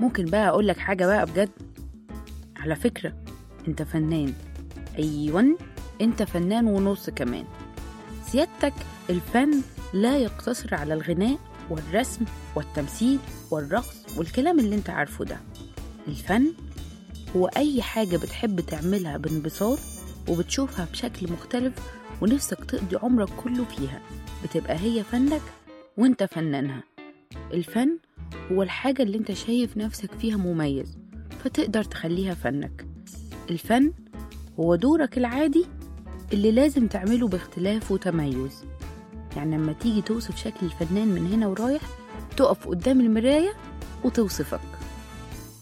ممكن بقى أقول لك حاجة بقى بجد على فكرة أنت فنان أيوة أنت فنان ونص كمان سيادتك الفن لا يقتصر على الغناء والرسم والتمثيل والرقص والكلام اللي انت عارفه ده الفن هو أي حاجة بتحب تعملها بانبساط وبتشوفها بشكل مختلف ونفسك تقضي عمرك كله فيها بتبقى هي فنك وانت فنانها الفن هو الحاجة اللي انت شايف نفسك فيها مميز فتقدر تخليها فنك الفن هو دورك العادي اللي لازم تعمله باختلاف وتميز يعني لما تيجي توصف شكل الفنان من هنا ورايح تقف قدام المراية وتوصفك